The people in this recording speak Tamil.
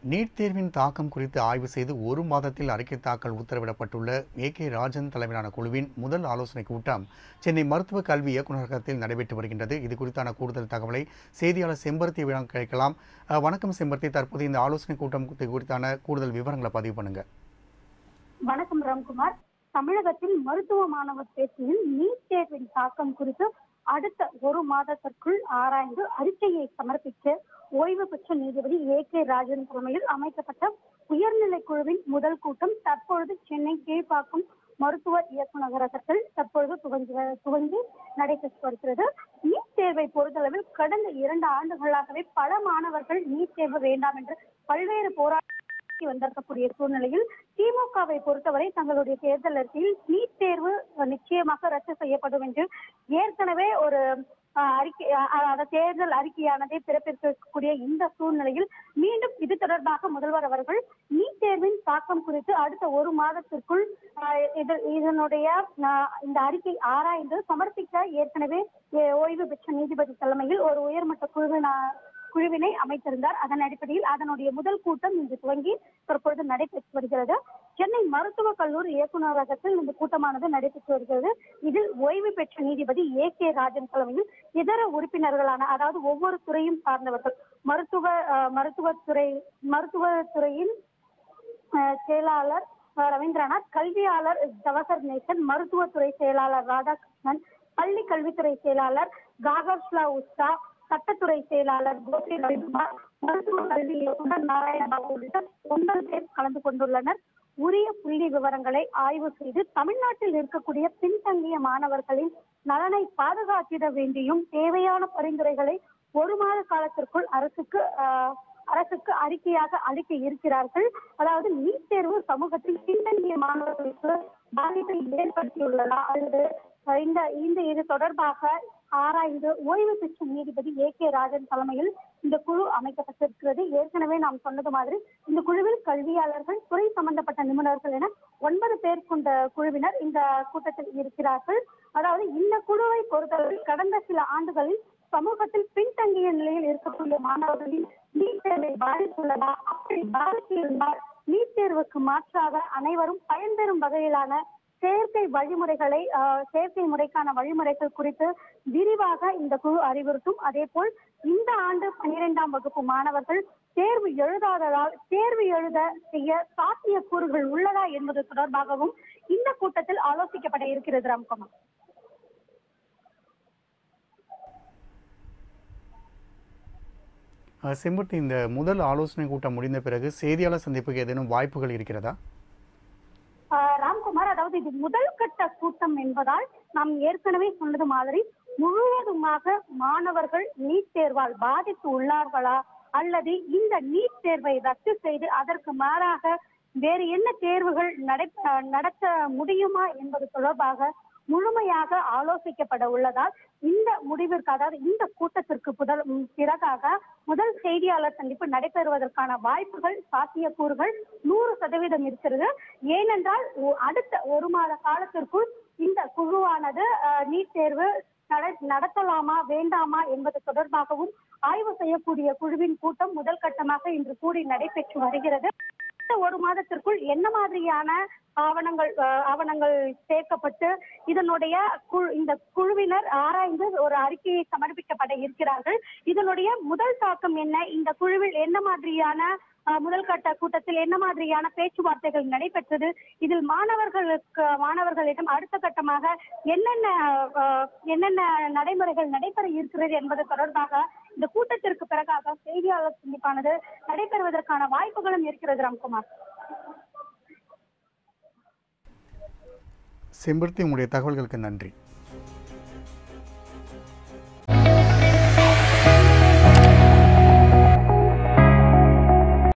நீட் தேர்வின் தாக்கம் குறித்து ஆய்வு செய்து ஒரு மாதத்தில் அறிக்கை தாக்கல் உத்தரவிடப்பட்டுள்ள ஏ கே ராஜன் தலைமையிலான குழுவின் முதல் ஆலோசனைக் கூட்டம் சென்னை மருத்துவ கல்வி இயக்குநரகத்தில் நடைபெற்று வருகின்றது இது குறித்தான கூடுதல் தகவலை செய்தியாளர் செம்பருத்தி விழா கேட்கலாம் அஹ், வணக்கம் செம்பருத்தி தற்போது இந்த ஆலோசனைக் கூட்டம் குறித்து- குறித்தான கூடுதல் விவரங்களை பதிவு பண்ணுங்க வணக்கம் ராம்குமார் தமிழகத்தில் மருத்துவ மாணவர் சேர்க்கையில் நீட் தேர்வின் தாக்கம் குறித்து அடுத்த ஒரு மாதத்திற்குள் ஆராய்ந்து அறிக்கையை சமர்ப்பிக்க ஓய்வு பெற்ற நீதிபதி ஏ கே ராஜன் தலைமையில் அமைக்கப்பட்ட உயர்நிலை குழுவின் முதல் கூட்டம் தற்பொழுது சென்னை கீழ்ப்பாக்கம் மருத்துவ இயக்குநரகத்தில் தற்பொழுது துவங்கி துவங்கி நடைபெற்று வருகிறது நீட் தேர்வை பொறுத்தளவில் கடந்த இரண்டு ஆண்டுகளாகவே பல மாணவர்கள் நீட் தேர்வு வேண்டாம் என்று பல்வேறு போராட்ட நடத்தி வந்திருக்கக்கூடிய சூழ்நிலையில் திமுகவை பொறுத்தவரை தங்களுடைய தேர்தல் அறிக்கையில் நீட் தேர்வு அஹ், நிச்சயமாக ரத்து செய்யப்படும் என்று ஏற்கனவே ஒரு அஹ், அறிக்கை அஹ், அஹ், தேர்தல் அறிக்கையானதை பிறப்பித்திருக்கக்கூடிய இந்த சூழ்நிலையில் மீண்டும் இது தொடர்பாக முதல்வர் அவர்கள் நீட் தேர்வின் தாக்கம் குறித்து அடுத்த ஒரு மாதத்திற்குள் அஹ், இது இதனுடைய அஹ், இந்த அறிக்கை ஆராய்ந்து சமர்ப்பிக்க ஏற்கனவே அஹ், ஓய்வு பெற்ற நீதிபதி தலைமையில் ஒரு உயர்மட்ட குழுவின குழுவினை அமைத்திருந்தார் அதன் அடிப்படையில் அதனுடைய முதல் கூட்டம் இன்று துவங்கி தற்பொழுது நடைபெற்று வருகிறது சென்னை மருத்துவக் கல்லூரி இயக்குநரகத்தில் இந்த கூட்டமானது நடைபெற்று வருகிறது இதில் ஓய்வு பெற்ற நீதிபதி ஏ கே ராஜன் தலைமையில் இதர உறுப்பினர்களான அதாவது ஒவ்வொரு துறையும் சார்ந்தவர்கள் மருத்துவ அஹ், மருத்துவத்துறை மருத்துவத்துறையின் அஹ், செயலாளர் அஹ், ரவீந்திரநாத் கல்வியாளர் ஜவஹர் நேசன் மருத்துவத்துறை செயலாளர் ராதாகிருஷ்ணன் பள்ளி கல்வித்துறை செயலாளர் காகர்ஷ்லா உஸ்தா சட்டத்துறை செயலாளர் கோபி ரவிக்குமார் மருத்துவ கல்வி இயக்குனர் நாராயணபாபு உள்ளிட்ட ஒன்பது பேர் கலந்து கொண்டுள்ளனர் உரிய புள்ளி விவரங்களை ஆய்வு செய்து தமிழ்நாட்டில் இருக்கக்கூடிய பின்தங்கிய மாணவர்களின் நலனை பாதுகாத்திட வேண்டியும் தேவையான பரிந்துரைகளை ஒரு மாத காலத்திற்குள் அரசுக்கு ஆஹ், அரசுக்கு அறிக்கையாக அளிக்க இருக்கிறார்கள் அதாவது நீட் தேர்வு சமூகத்தில் பின்தங்கிய மாணவர்களுக்கு பாதிப்பை ஏற்படுத்தியுள்ளதா அல்லது அஹ், இந்த இந்த இது தொடர்பாக ஆராய்ந்து ஓய்வு பெற்ற நீதிபதி ஏ கே ராஜன் தலைமையில் இந்த குழு அமைக்கப்பட்டிருக்கிறது ஏற்கனவே நாம் சொன்னது மாதிரி இந்த குழுவில் கல்வியாளர்கள் துறை சம்பந்தப்பட்ட நிபுணர்கள் என ஒன்பது பேர் கொண்ட குழுவினர் இந்த கூட்டத்தில் இருக்கிறார்கள் அதாவது இந்த குழுவை பொறுத்தவரை கடந்த சில ஆண்டுகளில் சமூகத்தில் பின்தங்கிய நிலையில் இருக்கக்கூடிய மாணவர்களின் நீட் தேர்வை பாதித்துள்ளதா அப்படி பாதித்திருந்தால் நீட் தேர்வுக்கு மாற்றாக அனைவரும் பயன்பெறும் வகையிலான செயற்கை வழிமுறைகளை ஆஹ், செயற்கை முறைக்கான வழிமுறைகள் குறித்து விரிவாக இந்த குழு அறிவுறுத்தும் அதே போல் இந்த ஆண்டு பன்னிரெண்டாம் வகுப்பு மாணவர்கள் தேர்வு எழுதாததால் தேர்வு எழுத செய்ய சாத்திய கூறுகள் உள்ளதா என்பது தொடர்பாகவும் இந்த கூட்டத்தில் ஆலோசிக்கப்பட இருக்கிறது ராம்குமார் அஹ், செம்பருத்தி இந்த முதல் ஆலோசனை கூட்டம் முடிந்த பிறகு செய்தியாளர் சந்திப்புக்கு ஏதேனும் வாய்ப்புகள் இருக்கிறதா ஆஹ் ராம்குமார் அதாவது இது முதல் கட்ட கூட்டம் என்பதால் நாம் ஏற்கனவே சொன்னது மாதிரி முழுவதுமாக மாணவர்கள் நீட் தேர்வால் பாதித்து உள்ளார்களா அல்லது இந்த நீட் தேர்வை ரத்து செய்து அதற்கு மாறாக வேறு என்ன தேர்வுகள் நடை ஆஹ் நடத்த முடியுமா என்பது தொடர்பாக முழுமையாக ஆலோசிக்கப்பட உள்ளதால் இந்த முடிவிற்கு அதாவது இந்த கூட்டத்திற்கு முதல் ம், பிறகாக முதல் செய்தியாளர் சந்திப்பு நடைபெறுவதற்கான வாய்ப்புகள் சாத்தியக்கூறுகள் நூறு சதவீதம் இருக்கிறது ஏனென்றால் ஒ- அடுத்த ஒரு மாத காலத்திற்குள் இந்த குழுவானது அஹ், நீட் தேர்வு நட- நடத்தலாமா வேண்டாமா என்பது தொடர்பாகவும் ஆய்வு செய்யக்கூடிய குழுவின் கூட்டம் முதல் கட்டமாக இன்று கூடி நடைபெற்று வருகிறது அடுத்த ஒரு மாதத்திற்குள் என்ன மாதிரியான ஆவணங்கள் அஹ், ஆவணங்கள் சேர்க்கப்பட்டு இதனுடைய குழு இந்த குழுவினர் ஆராய்ந்து ஒரு அறிக்கையை சமர்ப்பிக்கப்பட இருக்கிறார்கள் இதனுடைய முதல் தாக்கம் என்ன இந்த குழுவில் என்ன மாதிரியான அஹ், முதல் கட்ட கூட்டத்தில் என்ன மாதிரியான பேச்சுவார்த்தைகள் நடைபெற்றது இதில் மாணவர்களுக்கு மாணவர்களிடம் அடுத்த கட்டமாக என்னென்ன அஹ், என்னென்ன நடைமுறைகள் நடைபெற இருக்கிறது என்பது தொடர்பாக இந்த கூட்டத்திற்கு பிறகாக செய்தியாளர் சந்திப்பானது நடைபெறுவதற்கான வாய்ப்புகளும் இருக்கிறது ராம்குமார் செம்பருத்தி உங்களுடைய தகவல்களுக்கு நன்றி